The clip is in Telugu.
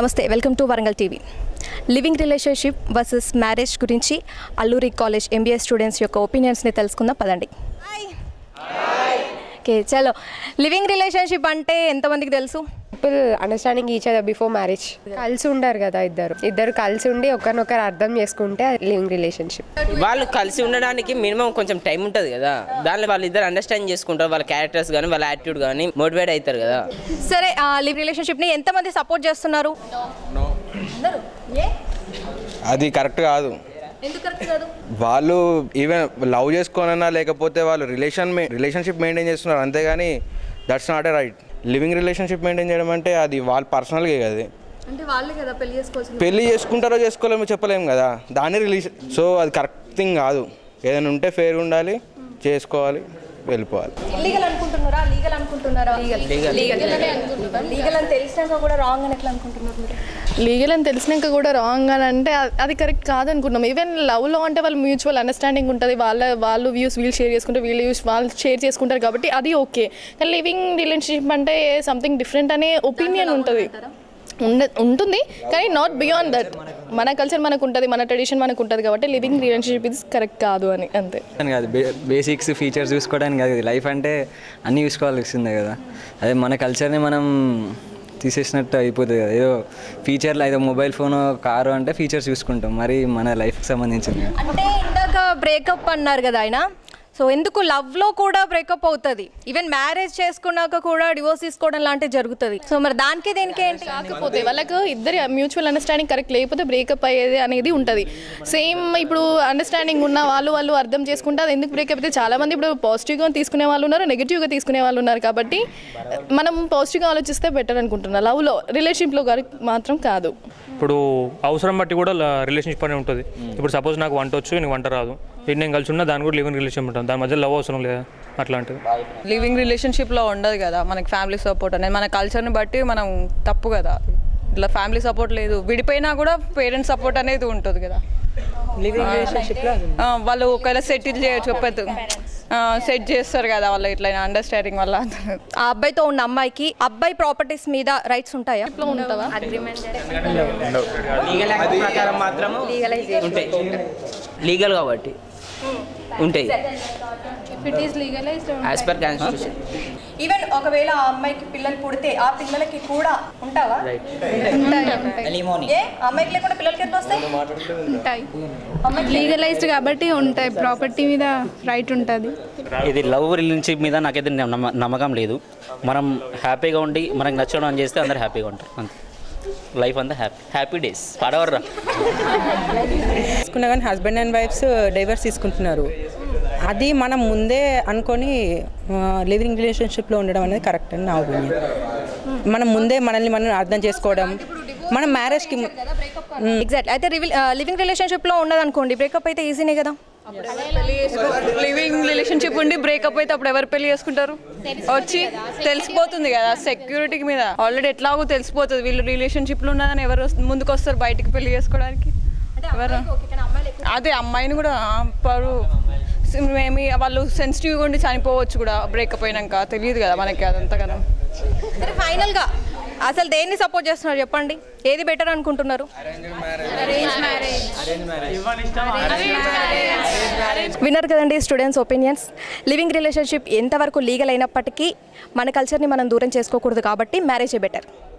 నమస్తే welcome to Warangal TV living relationship versus marriage గురించి అల్లూరి కాలేజ్ ఎంబీఏ స్టూడెంట్స్ యొక్క ఒపీనియన్స్ని తెలుసుకుందాం పదండి ఓకే చలో లివింగ్ రిలేషన్షిప్ అంటే ఎంతమందికి తెలుసు people understanding each other before marriage కలిసి ఉండరు కదా ఇద్దరు ఇద్దరు కలిసి ఉండి ఒకరినొకరు అర్థం చేసుకుంటే లివింగ్ రిలేషన్షిప్ వాళ్ళు కలిసి ఉండడానికి మినిమం కొంచెం టైం ఉంటుంది కదా దానిలో వాళ్ళిద్దరు అండర్స్టాండ్ చేసుకుంటారు వాళ్ళ క్యారెక్టర్స్ కానీ వాళ్ళ యాటిట్యూడ్ కానీ మోటివేట్ అవుతారు కదా సరే లివ్ రిలేషన్షిప్ని ఎంతమంది సపోర్ట్ చేస్తున్నారు అందరూ ఏ అది కరెక్ట్ కాదు ఎందుకు కరెక్ట్ కాదు వాళ్ళు ఈవెన్ లవ్ చేసుకోనన్నా లేకపోతే వాళ్ళు రిలేషన్ రిలేషన్షిప్ మెయింటైన్ చేస్తున్నారు అంతేగాని that's not a right living relationship maintain చేయడం అంటే అది వాళ్ళ పర్సనల్గా అది అంటే వాళ్ళే కదా పెళ్లి చేసుకోవాల్సింది పెళ్ళి చేసుకుంటారో చేసుకోలేమో చెప్పలేము కదా దాన్ని రిలేషన్ సో అది కరెక్ట్ థింగ్ కాదు ఏదైనా ఉంటే ఫేర్ ఉండాలి చేసుకోవాలి వెళ్ళిపోవాలి లీగల్ అనుకుంటున్నారా లీగల్ అనుకుంటున్నారా లీగల్ లీగల్ లీగల్ అని తెలిసినాక కూడా రాంగ్ అని ఎట్లా అనుకుంటున్నారు మీరు లీగల్ అని తెలిసినాక కూడా రాంగ్ అని అంటే అ- అది కరెక్ట్ కాదనుకుంటున్నాం ఈవెన్ లవ్లో అంటే వాళ్ళు మ్యూచువల్ అండర్స్టాండింగ్ ఉంటుంది వాళ్ళ వాళ్ళు వ్యూస్ వీళ్ళు షేర్ చేసుకుంటారు వీళ్ళు వ్యూస్ వాళ్ళు షేర్ చేసుకుంటారు కాబట్టి అది ఓకే కానీ లివింగ్ రిలేషన్షిప్ అంటే సంథింగ్ డిఫరెంట్ అనే ఒపీనియన్ ఉంటుంది ఉండ ఉంటుంది కానీ నాట్ బియాండ్ దట్ మన కల్చర్ మనకు ఉంటుంది మన ట్రెడిషన్ మనకు ఉంటుంది కాబట్టి లివింగ్ రిలేషన్షిప్ ఇది కరెక్ట్ కాదు అని అంతే అని కాదు బే బేసిక్స్ ఫీచర్స్ చూసుకోవడానికి కాదు లైఫ్ అంటే అన్నీ చూసుకోవాల్సిందే కదా అదే మన కల్చర్ని మనం తీసేసినట్టు అయిపోతుంది కదా ఏదో ఫీచర్లు ఏదో మొబైల్ ఫోన్ కారు అంటే ఫీచర్స్ చూసుకుంటాం మరి మన లైఫ్కి సంబంధించింది కదా. అంటే ఇందాక బ్రేకప్ అన్నారు కదా ఆయన సో ఎందుకు లవ్లో కూడా బ్రేకప్ అవుతుంది ఈవెన్ మ్యారేజ్ చేసుకున్నాక కూడా డివోర్స్ తీసుకోవడం లాంటివి జరుగుతుంది సో మరి దానికి దేనికి ఏంటి కాకపోతే వాళ్ళకు ఇద్దరి మ్యూచువల్ అండర్స్టాండింగ్ కరెక్ట్ లేకపోతే బ్రేకప్ అయ్యేది అనేది ఉంటుంది సేమ్ ఇప్పుడు అండర్స్టాండింగ్ ఉన్న వాళ్ళు వాళ్ళు అర్థం చేసుకుంటే అది ఎందుకు బ్రేకప్ అయితే చాలా మంది ఇప్పుడు పాజిటివ్గా తీసుకునే వాళ్ళు ఉన్నారు నెగిటివ్గా తీసుకునే వాళ్ళు ఉన్నారు కాబట్టి మనం పాజిటివ్గా ఆలోచిస్తే బెటర్ అనుకుంటున్నా లవ్లో రిలేషన్షిప్లో మాత్రం కాదు ఇప్పుడు అవసరం బట్టి కూడా రిలేషన్షిప్ అనేది ఉంటుంది ఇప్పుడు సపోజ్ నాకు వంట వచ్చు నీకు వంట రాదు ఇది నేను కలిసి ఉన్నా దాని కూడా లివింగ్ రిలేషన్ ఉంటుంది దాని మధ్య లవ్ అవసరం లేదా అట్లాంటిది లివింగ్ రిలేషన్షిప్లో ఉండదు కదా మనకి ఫ్యామిలీ సపోర్ట్ అనేది మన కల్చర్ని బట్టి మనం తప్పు కదా ఇట్లా ఫ్యామిలీ సపోర్ట్ లేదు విడిపోయినా కూడా పేరెంట్స్ సపోర్ట్ అనేది ఉంటుంది కదా లివింగ్ రిలేషన్షిప్లో వాళ్ళు ఒకవేళ సెటిల్ చేయొచ్చు పెద్ద సెట్ చేస్తారు కదా వాళ్ళు ఇట్లా అండర్స్టాండింగ్ వల్ల ఆ అబ్బాయితో ఉన్న అమ్మాయికి అబ్బాయి ప్రాపర్టీస్ మీద రైట్స్ ఉంటాయా ఉంటావా లీగల్ యాక్ట్ ప్రకారం మాత్రము ఉంటాయి లీగల్ కాబట్టి ఉంటాయి యాజ్ పర్ కాన్స్టిట్యూషన్ ఈవెన్ ఒకవేళ ఆ అమ్మాయికి పిల్లలు పుడితే ఆ పిల్లలకి కూడా ఉంటావా ఏ ఆ అమ్మాయికి లేకుండా పిల్లలకి ఎట్లా వస్తాయి ఉంటాయి లీగలైజ్డ్ కాబట్టి ఉంటాయి ప్రాపర్టీ మీద రైట్ ఉంటుంది ఇది లవ్ రిలేషన్షిప్ మీద నాకైతే నమ్మ- నమ్మకం లేదు మనం హ్యాపీగా ఉండి మనకు నచ్చడం అని చేస్తే అందరు హ్యాపీగా ఉంటారు అంతే లైఫ్ అంతా హ్యాపీ హ్యాపీ డేస్ పడవర్రా తీసుకున్నా కానీ హస్బెండ్ అండ్ వైఫ్స్ డైవర్స్ తీసుకుంటున్నారు అది మనం ముందే అనుకొని లివింగ్ రిలేషన్షిప్లో ఉండడం అనేది కరెక్ట్ అని నా ఒపీనియన్ మనం ముందే మనల్ని మనం అర్థం చేసుకోవడం మనం మ్యారేజ్కి ఎగ్జాక్ట్ అయితే లివింగ్ రిలేషన్షిప్ లో ఉన్నది అనుకోండి బ్రేకప్ అయితే ఈజీనే కదా లివింగ్ రిలేషన్షిప్ ఉండి బ్రేకప్ అయితే అప్పుడు ఎవరు పెళ్లి చేసుకుంటారు వచ్చి తెలిసిపోతుంది కదా సెక్యూరిటీ మీద ఆల్రెడీ ఎట్లాగో తెలిసిపోతుంది వీళ్ళు రిలేషన్షిప్లో ఉన్నదని ఎవరు వస్తు- ముందుకు వస్తారు బయటికి పెళ్లి చేసుకోవడానికి ఎవరు అదే అమ్మాయిని కూడా ఆ, పరు మేమి వాళ్ళు సెన్సిటివ్గా ఉండి చనిపోవచ్చు కూడా బ్రేకప్ అయినాక తెలియదు కదా మనకి అదంతా కదా సరే ఫైనల్ గా అసలు దేన్ని సపోర్ట్ చేస్తున్నారు చెప్పండి ఏది బెటర్ అనుకుంటున్నారు విన్నారు కదండి స్టూడెంట్స్ ఒపీనియన్స్ లివింగ్ రిలేషన్షిప్ ఎంతవరకు లీగల్ అయినప్పటికీ మన కల్చర్ని మనం దూరం చేసుకోకూడదు కాబట్టి మ్యారేజే బెటర్